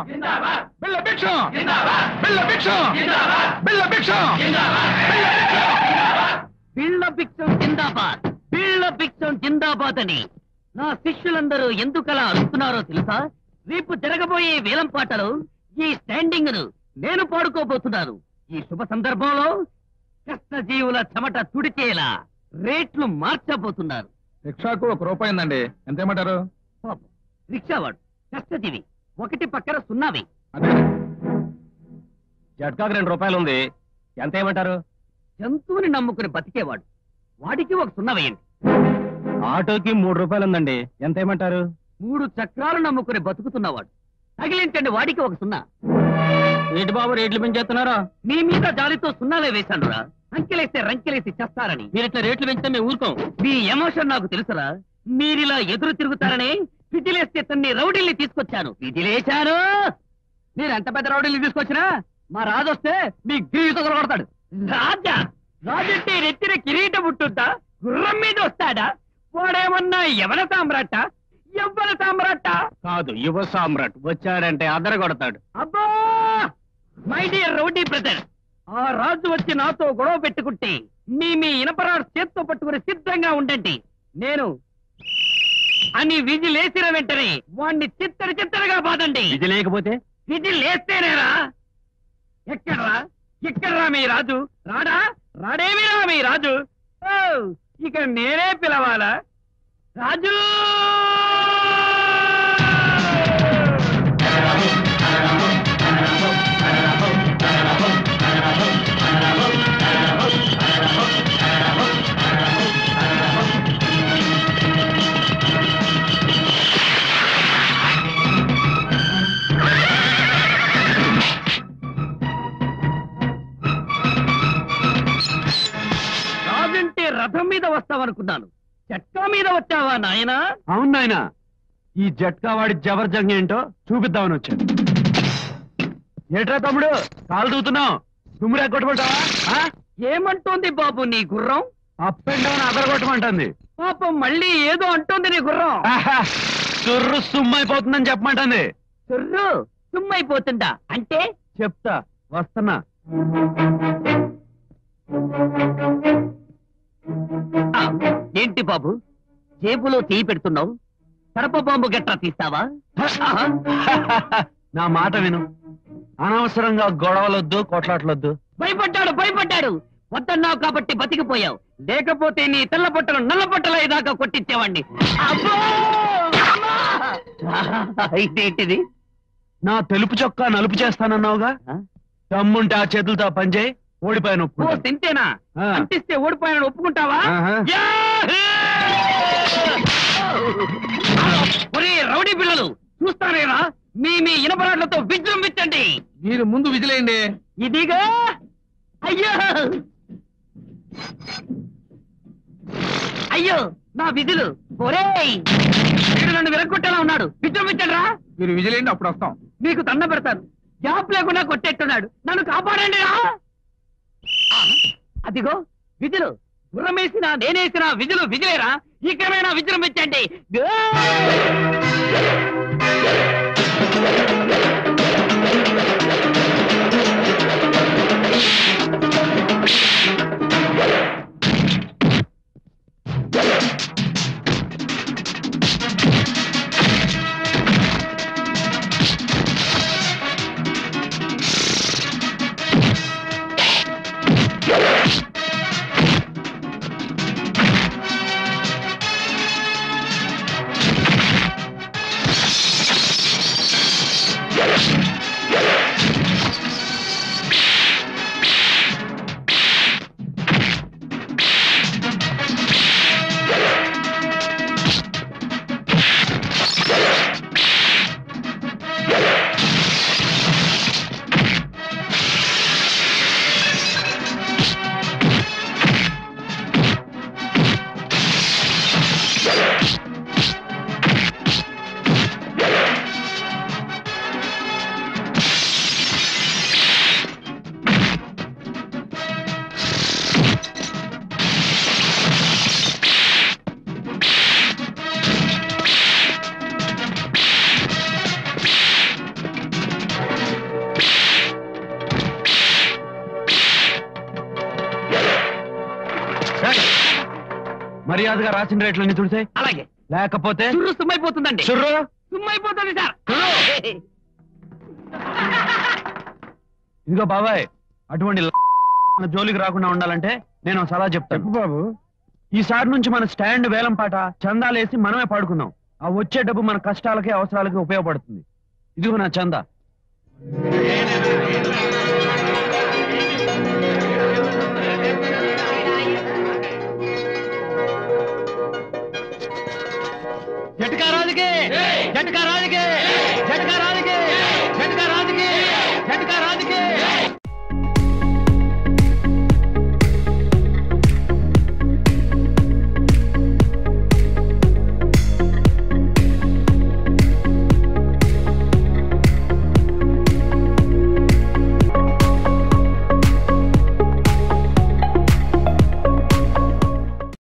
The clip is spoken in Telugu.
బిళ్ళ భిక్షం బిళ్ళ భిక్షం బిళ్ళ భిక్షం బిళ్ళ భిక్షం జిందాబాద్ బిళ్ళ భిక్షం జిందాబాద్ అని నా శిష్యులందరూ ఎందుకలా అడుగుతున్నారో తెలుసా రేపు జరగబోయే వేలం పాటలో ఈ స్టాండింగ్ ను నేను పాడుకోబోతున్నాను ఈ శుభ సందర్భంలో కష్టజీవుల చెమట తుడిచేలా రేట్లు మార్చబోతున్నారు రిక్షాకు ఒక రూపాయి ఉందండి ఎంతేమంటారు పాపం, రిక్షావాడు కష్టజీవి ఒకటి పక్కన సున్నావి అదే జట్కాకు రెండు రూపాయలు ఉంది ఎంత ఏమంటారు జంతువుని నమ్ముకుని బతికేవాడు వాడికి ఒక సున్నా వేయండి ఆటోకి మూడు రూపాయలు ఉందండి ఎంత ఏమంటారు మూడు చక్రాలు నమ్ముకుని బతుకుతున్నవాడు తగిలించండి వాడికి ఒక సున్నా ఏంటి బాబు రేట్లు పెంచేస్తున్నారా మీ మీద జాలితో సున్నాలే వేశాను రా అంకెలేస్తే రంకెలేసి చేస్తారని మీరు ఇట్లా రేట్లు పెంచితే మేము ఊరుకోం మీ ఎమోషన్ నాకు తెలుసురా మీరిలా ఎదురు తిరుగుతారని విజిలేస్తే తన్ని రౌడీల్ని తీసుకొచ్చాను విజిలేశాను మీరు ఎంత పెద్ద రౌడీల్ని తీసుకొచ్చినా మా రాజు వస్తే మీ గ్రీతో కొడతాడు రాజా రాజంటే రెత్తిన కిరీటం ఉంటుందా గుర్రం మీద వస్తాడా వాడేమన్నా ఎవల సామ్రాట ఎవ్వల సామ్రాట కాదు యువ సామ్రాట్ వచ్చాడంటే అదర కొడతాడు అబ్బా మై డియర్ రౌడీ బ్రదర్ ఆ రాజు వచ్చి నాతో గొడవ పెట్టుకుంటే మీ మీ ఇనపరాడు చేత్తో పట్టుకుని సిద్ధంగా ఉండండి నేను అని విధి లేచిన వెంటనే వాణ్ణి చిత్తడి చిత్తడిగా బాదండి ఇది లేకపోతే విధి లేస్తేనేరా ఎక్కడ్రా ఎక్కడ్రా మీ రాజు రాడా రాడేమిరా మీ రాజు ఓ, ఇక నేనే పిలవాలా రాజు రాజంటే రథం మీద వస్తావనుకున్నాను చట్కా మీద వచ్చావా నాయనా అవును నాయన ఈ జట్కా వాడి జబర్జంగ్ ఏంటో చూపిద్దామని వచ్చాను ఏట్రా తమ్ముడు కాలు దూతున్నావు తుమ్మురు ఎగ్గొట్టుకుంటావా ఏమంటోంది బాబు నీ గుర్రం అప్ అండ్ డౌన్ అదర కొట్టమంటుంది పాపం మళ్ళీ ఏదో అంటోంది నీ గుర్రం ఆహా, సుర్రు సుమ్మైపోతుందని చెప్పమంటుంది చుర్రు సుమ్మైపోతుందా అంటే చెప్తా వస్తున్నా ఆ, ఏంటి బాబు జేబులో చేయి పెడుతున్నావు కడప బాంబు గట్రా తీస్తావా ఆహా. నా మాట విను అనవసరంగా గొడవలొద్దు కొట్లాటలొద్దు భయపడ్డాడు భయపడ్డాడు వద్దన్నావు కాబట్టి బతికిపోయావు లేకపోతే నీ తెల్ల బట్టలు నల్ల బట్టలు అయ్యేదాకా కొట్టించేవాడిని అబ్బో! అమ్మా! ఇదేంటిది నా తెలుపు చొక్కా నలుపు చేస్తానన్నావుగా ఆ? దమ్ముంటే ఆ చేతులతో పనిచేయి ఓడిపోయాను ఓ ఒప్పుకుంటాను. తింటేనా ఆ. అంటిస్తే ఓడిపోయాను ఒప్పుకుంటావా ఆహా. యాహూ! ఒరే రౌడీ పిల్లలు చూస్తానేరా మీ మీ ఇనపరాట్లతో విజృంభించండి మీరు ముందు విజిలేయండి ఇదిగా అయ్యో అయ్యో నా విధులు ఒరేయ్ వీడు నన్ను విరగొట్టేలా ఉన్నాడు విజృంభించండి రా మీరు విజిలేయండి అప్పుడు వస్తాం మీకు దండ పెడతాను గ్యాప్ లేకుండా కొట్టేట్టున్నాడు నన్ను కాపాడండి రా ఆ, అదిగో విధులు గుర్రమేసిన నేనేసిన విధులు విజులేరా ఇకమైనా విజృంభించండి మర్యాదగా రాసిన రేట్లన్నీ తుడితే అలాగే లేకపోతే చుర్రు సుమ్మైపోతుందండి చుర్రు సుమ్మైపోతుంది సార్ ఇదిగో బాబాయ్ అటువంటి మన జోలికి రాకుండా ఉండాలంటే నేను ఒక సలహా చెప్తాను బాబు ఈసారి నుంచి మన స్టాండ్ వేలం పాట చందాలేసి మనమే పాడుకుందాం ఆ వచ్చే డబ్బు మన కష్టాలకి అవసరాలకి ఉపయోగపడుతుంది ఇదిగో నా చందా